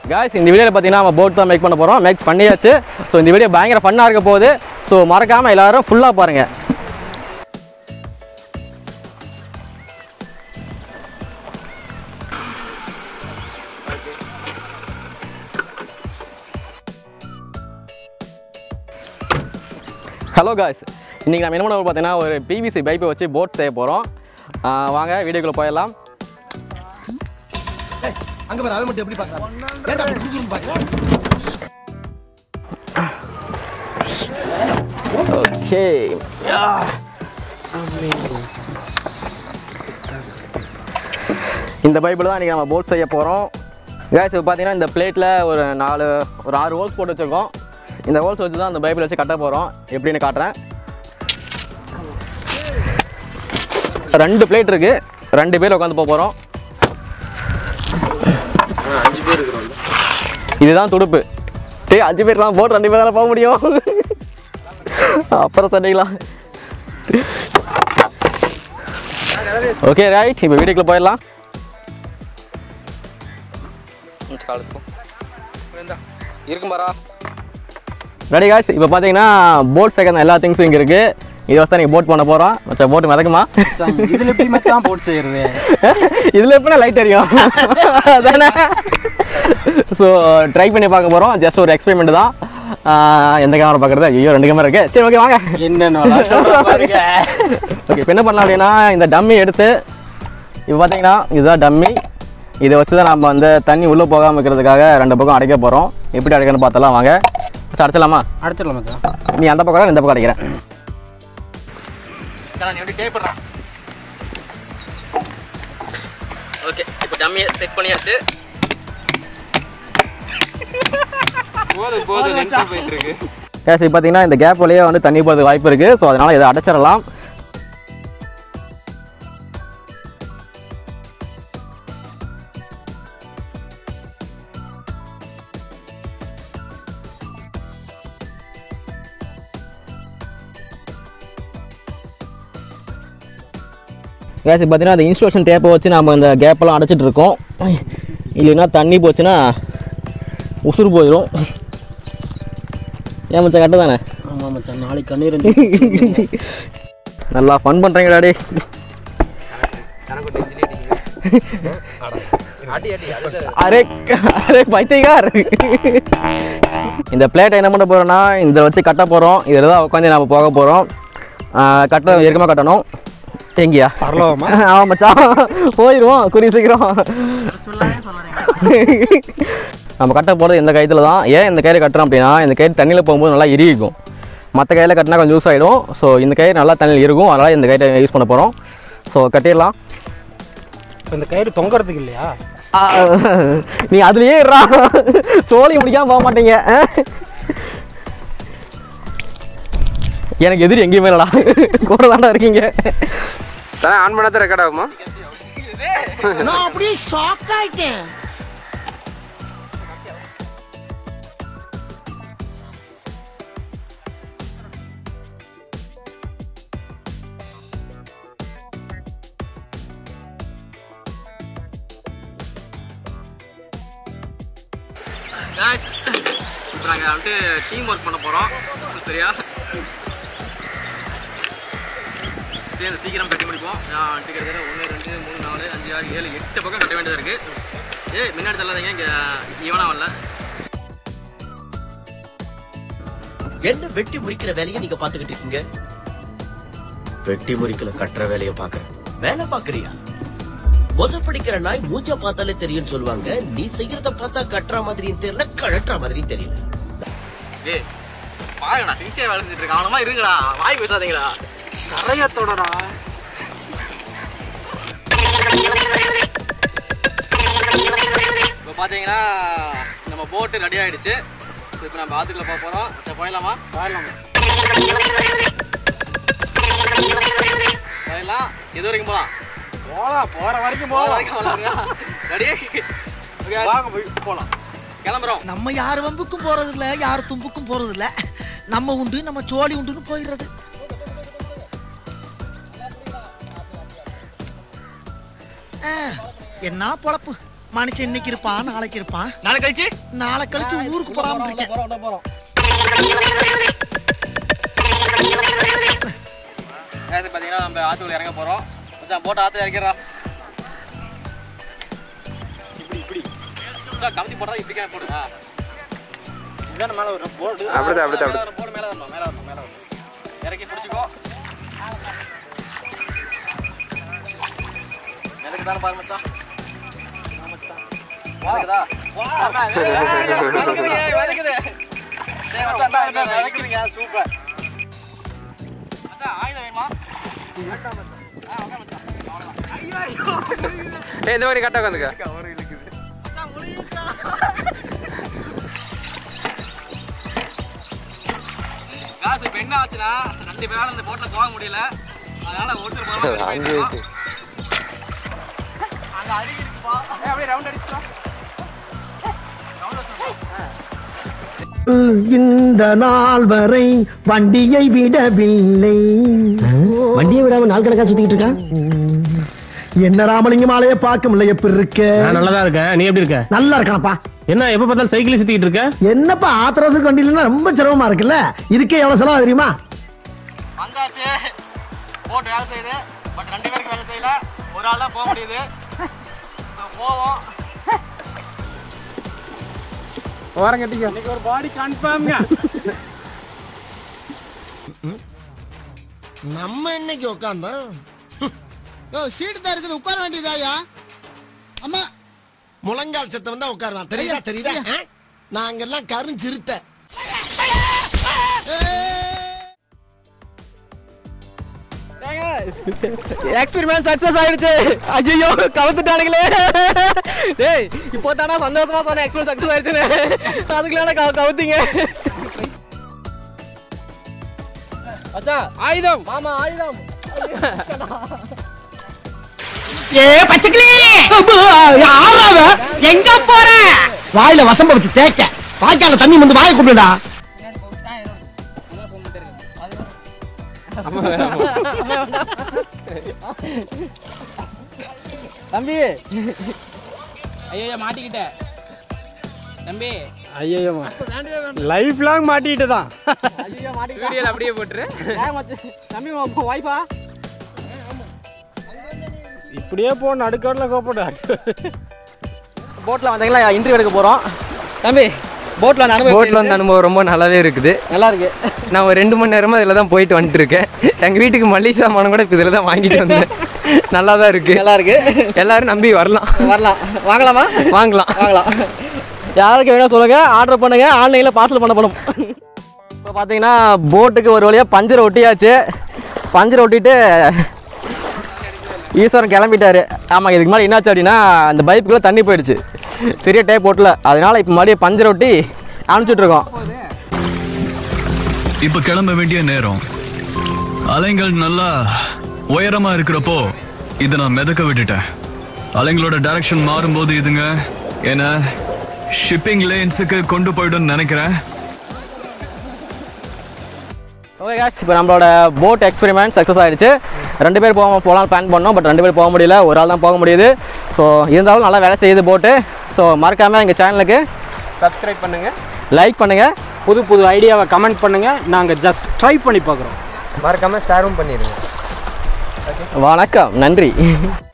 Guys இந்த வீடியோவில் பார்த்தீங்கன்னா நம்ம போட் தான் மேக் பண்ண போகிறோம் மேக் பண்ணியாச்சு ஸோ இந்த வீடியோ பயங்கர ஃபன்னாக இருக்க போகுது ஸோ மறக்காமல் எல்லாரும் ஃபுல்லாக பாருங்கள் ஹலோ காய்ஸ் இன்றைக்கி நம்ம என்ன பண்ண போறோம் பார்த்தீங்கன்னா ஒரு பிவிசி பைப்பை வச்சு போட் செய்ய போகிறோம் வாங்க வீடியோக்குள்ளே போயிடலாம் ஏய், அங்க பாரு அவன் மட்டும் எப்படி பாக்குறான் ஏன்டா அப்படி குறுகுறுன்னு பாக்குறான் ஓகே இந்த பைப்பில் தான் இன்றைக்கி நம்ம போட் செய்ய போகிறோம் கேஸ் இப்போ பார்த்தீங்கன்னா இந்த பிளேட்டில் ஒரு நாலு ஒரு ஆறு ஹோல்ஸ் போட்டு வச்சுருக்கோம் இந்த ஹோல்ஸ் வச்சு தான் அந்த பைப்பில் வச்சு கட்ட போகிறோம் எப்படின்னு காட்டுறேன் ரெண்டு பிளேட் இருக்குது ரெண்டு பேர் உட்காந்து போக போகிறோம் இதுதான் துடுப்பு டேய் அஞ்சு பேர்லாம் போட்டு ரெண்டு பேர் தானே போக முடியும் அப்புறம் சொன்னீங்களா ஓகே ரைட் இப்போ வீட்டுக்குள்ள போயிடலாம் இருக்கும் பாரா ரெடி காய்ஸ் இப்போ பார்த்தீங்கன்னா போட் சேர்க்க எல்லா திங்ஸும் இங்கே இருக்குது இது வச்சு நீங்கள் போட் பண்ண போகிறோம் மற்ற போட்டு மிதக்குமா இதுல எப்படி மச்சான் போட்டு செய்யறது இதில் எப்படின்னா லைட் தெரியும் அதானே ஸோ ட்ரை பண்ணி பார்க்க போகிறோம் ஜஸ்ட் ஒரு எக்ஸ்பெரிமெண்ட் தான் ஆஹ் எந்த கேமரா பார்க்குறது ஐயோ ரெண்டு கேமரா இருக்கு சரி ஓகே வாங்க என்னென்ன பாருங்க ஓகே இப்போ என்ன பண்ணலாம் அப்படின்னா இந்த டம்மி எடுத்து இப்போ பார்த்தீங்கன்னா இதுதான் டம்மி இதை வச்சு தான் நம்ம வந்து தண்ணி உள்ளே போகாமல் இருக்கிறதுக்காக ரெண்டு பக்கம் அடைக்க போகிறோம் எப்படி அடைக்கணும்னு பார்த்தலாம் வாங்க சரி, அடைச்சிடலாமா அடிச்சிடலாம் மச்சான் நீ அந்த பக்கம் அடை, இந்த பக்கம் அடைக்கிறேன் நீ எப்படி கேட்படுறான் ஓகே இப்போ டம்மியை செட் பண்ணியாச்சு போதும் போதும் லென்த்தா போயிட்டு இருக்கு கேஸ் இப்போ பார்த்தீங்கன்னா இந்த கேப் வழியாக வந்து தண்ணி போகிறதுக்கு வாய்ப்பு இருக்குது ஸோ அதனால் இதை அடைச்சிடலாம் கேஸ் இப்போ பார்த்தீங்கன்னா அந்த இன்ஸ்ட்ரக்ஷன் டேப்பை வச்சு நம்ம இந்த கேப்பெல்லாம் அடைச்சிட்டு இருக்கோம் இல்லைன்னா தண்ணி போச்சுன்னா உசுறு போயிடும் ஏன் மச்சான் கரெக்டு தானே ஆமா மச்சான் நாளைக்கு கண்ணீர் நல்லா ஃபன் பண்ணுறீங்களா டே அரே அரே பைத்தியக்கார் இந்த பிளேட்டை என்ன பண்ண போகிறோன்னா இதில் வச்சு கட்ட போகிறோம் இதில் தான் உட்காந்து நம்ம போக போகிறோம் கட்ட இறுக்கமாக கட்டணும் எங்கேயா பரலோகமா ஆமாம் மச்சான் போயிடுவோம் குறி சீக்கிரம் நம்ம கட்ட போகிறது இந்த கயிற்றுல தான் ஏன் இந்த கயிறு கட்டுறோம் அப்படின்னா இந்த கயிறு தண்ணியில் போகும்போது நல்லா இறுகிக்கும் மற்ற கயிறில் கட்டினா கொஞ்சம் யூஸ் ஆகிடும் ஸோ இந்த கயிறு நல்லா தண்ணியில் இருக்கும் அதனால் இந்த கயிறை யூஸ் பண்ண போகிறோம் ஸோ கட்டிடலாம் இப்ப இந்த கயிறு தொங்கறதுக்கு இல்லையா ஆ, நீ அதுலயே இருடா சோழி முடிக்காம போக மாட்டீங்க ஆ? எனக்கு எதிரி எங்கேயுமே இல்லடா கூட தாண்டா இருக்கீங்க தலை ஆன் பண்ணாத ரெக்கார்ட் ஆகுமா நான் அப்படியே ஷாக் ஆயிட்டேன் காய்ஸ் இப்போ நாங்கள் வந்துட்டு டீம் ஒர்க் பண்ண போகிறோம் சரியா சேர்ந்து சீக்கிரம் கட்டி முடிப்போம் நான் வந்துட்டு கிட்டத்தட்ட ஒன்று ரெண்டு மூணு நாலு அஞ்சு ஆறு ஏழு எட்டு பக்கம் கட்ட வேண்டியது இருக்குது ஏய் முன்னாடி தள்ளாதீங்க இங்கே ஈவனாக வரல என்ன வெட்டி முறிக்கிற வேலையை நீங்க பாத்துக்கிட்டு இருக்கீங்க வெட்டி முறிக்கல கட்டுற வேலைய பாக்குறேன் வேலை பாக்குறியா மொத பிடிக்கிற நாய் மூஞ்ச பார்த்தாலே தெரியும்னு சொல்லுவாங்க நீ செய்யறத பார்த்தா கட்டுற மாதிரியும் தெரியல கழட்டுற மாதிரியும் தெரியல ஏய் பாருங்கடா சின்சியர் வேலை செஞ்சுட்டு இருக்கேன் அவனமா இருங்கடா வாய் பேசாதீங்கடா கரையத்தோடடா இப்போ பார்த்தீங்கன்னா நம்ம போட்டு ரெடி ஆயிடுச்சு ஸோ இப்போ நம்ம பாத்துக்குள்ள போக போகிறோம் சரி போயிடலாமா பாரலாம் போயிடலாம் எது வரைக்கும் போகலாம் போலாம் போற வரைக்கும் போக போலாம் வரைக்கும் போகலாம் ரெடி வாங்க போய் போலாம் கிளம்புறோம் நம்ம யார் வம்புக்கும் போறது இல்ல யார் தும்புக்கும் போறது இல்ல நம்ம உண்டு நம்ம சோழி உண்டுன்னு போயிடுறது ஆ, என்ன பொழப்பு மனுஷன் இன்னைக்கு இருப்பான் நாளைக்கு இருப்பான் நாளை கழிச்சு நாளை கழிச்சு ஊருக்கு போறாம இருக்கேன் போறோம் போறோம் பார்த்தீங்கன்னா நம்ம ஆற்றுக்குள்ள இறங்க போகிறோம் மச்சான் போட்டு ஆற்று இறக்கிறா இப்படி இப்படி மச்சான் கமுத்தி போட்டா இப்படி கேன போடுங்க இதுதான் மேலே வரும் போடு அப்படிதான், அப்படிதான், மேலே வரும் போடு மேலே வரணும் மேலே வரணும் மேலே வரணும் இறக்கி பிடிச்சிக்கோ எனக்கு தானே பாரு மச்சான் ஆ, மச்சான். வதக்குதா? ஆமா, வதக்குதுங்க, வதக்குது. சரி மச்சான், இந்தா, இந்தா, வதக்குதுங்க, சூப்பர் மச்சான், ஆயுதம் வேணுமா? ஆ, உட்காரு மச்சான். ஏய் இந்த மாதிரி கரெக்டாக உட்காந்துக்க மச்சான், முடியுதுடா. காசு இப்ப என்ன ஆச்சுன்னா ரெண்டு பேரால இந்த போட்ல போக முடியல அதனால ஒருத்தர் போகாம அங்கே இருக்கு அங்க அருவி இருக்குப்பா அப்படியே ரவுண்ட் அடிச்சுட்டோம் இந்த நாள் வரை வண்டியை விடவில்லை வண்டியை விடாம நாள் கணக்கா சுத்திட்டு இருக்கான் என்ன ராமலிங்கம் ஆலைய பார்க்க முடியல எப்படி இருக்க நான் நல்லா தான் இருக்கேன் நீ எப்படி இருக்க நல்லா இருக்கானப்பா என்ன எப்ப பார்த்தாலும் சைக்கிள் சுத்திட்டு இருக்க என்னப்பா ஆத்திரவசம் வண்டியிலன்னா ரொம்ப சிரமமா இருக்குல்ல இதுக்கே எவ்வளவு செலவு தெரியுமா வந்தாச்சு போட் வேலை செய்யுது பட் ரெண்டு பேருக்கு வேலை செய்யல ஒரு ஆள் தான் போக முடியுது So, போவோம் ஓரம் கட்டிக்க இன்னைக்கு ஒரு பாடி கன்ஃபார்ம்ங்க நம்ம இன்னைக்கு உட்காந்தோம் ஓ சீட்டு தான் இருக்குது உட்கார வேண்டியதாயா அம்மா முழங்கால் சத்தம் தான் உட்காருவான் தெரியுதா தெரியுதா ஆ? நாங்கெல்லாம் கருஞ்சிருத்த எக்ஸ்பெரிமெண்ட் சக்சஸ் ஆயிடுச்சு ஐயோ கவுத்துட்டானுங்களே டேய் இப்போ தானே சந்தோஷமா சொன்ன எக்ஸ்பெரிமெண்ட் சக்சஸ் ஆயிடுச்சுன்னு அதுக்குள்ள கவு கவுத்தீங்க அச்சா ஆயுதம் மாமா ஆயுதம் எங்க போற வாயில வசம்ப வச்சு தேய்க்க வாய்க்கால தண்ணி வந்து வாயை கூப்பிடுடா தம்பி ஐயோ மாட்டிக்கிட்டேன் தம்பி ஐயோ லைஃப் லாங் மாட்டிட்டு தான் ஐயோ மாட்டிக்கிட்டா வீடியோல அப்படியே போட்டுரு ஏன் மச்சான்? தம்பி வைஃபா இப்படியே போ நடுக்காட்டில் கோப்படா போட்ல வந்தீங்களா இன்டர்வியூ எடுக்க போறோம் தம்பி போட்ல வந்து அனுபவம் போட்டில் வந்த அனுபவம் ரொம்ப நல்லாவே இருக்குது நல்லா இருக்கு நான் ஒரு ரெண்டு மணி நேரமா இதில் தான் போயிட்டு வந்துட்டு இருக்கேன் எங்கள் வீட்டுக்கு மல்லிகை சாமான் கூட இப்போ இதில் தான் வாங்கிட்டு வந்தேன் நல்லா தான் இருக்கு நல்லா இருக்கு எல்லாரும் நம்பி வரலாம் வரலாம் வாங்கலாமா வாங்கலாம் வாங்கலாம் யாருக்கு வேணும் சொல்லுங்க ஆர்டர் பண்ணுங்க ஆன்லைனில் பார்சல் பண்ணப்படும் இப்போ பார்த்தீங்கன்னா போட்டுக்கு ஒரு வழியாக பஞ்சர் ஒட்டியாச்சு பஞ்சர் ஒட்டிட்டு ஈஸ்வரன் கிளம்பிட்டாரு ஆமாம் இதுக்கு மேலே என்னாச்சு அப்படின்னா அந்த பைப்புக்குள்ளே தண்ணி போயிடுச்சு சரியா டேப் போட்டல அதனால இப்போ மறுபடியும் பஞ்சர் ஒட்டி அனுப்பிச்சுட்டு இருக்கோம் இப்ப கிளம்ப வேண்டிய நேரம் அலைங்கள் நல்லா உயரமா இருக்கிறப்போ இதை நான் மிதக்க விட்டுட்டேன் அலைங்களோட டைரக்ஷன் மாறும்போது இதுங்க என்ன ஷிப்பிங் லேன்ஸுக்கு கொண்டு போயிடும்னு நினைக்கிறேன் ஓகே காஸ் இப்போ நம்மளோட போட் எக்ஸ்பெரிமெண்ட் சக்ஸஸ் ஆயிடுச்சு ரெண்டு பேர் போக போகலான்னு பிளான் பண்ணோம் பட் ரெண்டு பேர் போக முடியல ஒரு ஆள் தான் போக முடியுது ஸோ இருந்தாலும் நல்லா வேலை செய்யுது போட்டு ஸோ மறக்காமல் எங்கள் சேனலுக்கு சப்ஸ்கிரைப் பண்ணுங்க லைக் பண்ணுங்கள் புது புது ஐடியாவை கமெண்ட் பண்ணுங்க நாங்க ஜஸ்ட் ட்ரை பண்ணி பார்க்குறோம் மறக்காம ஷேரும் பண்ணிடுங்க வணக்கம் நன்றி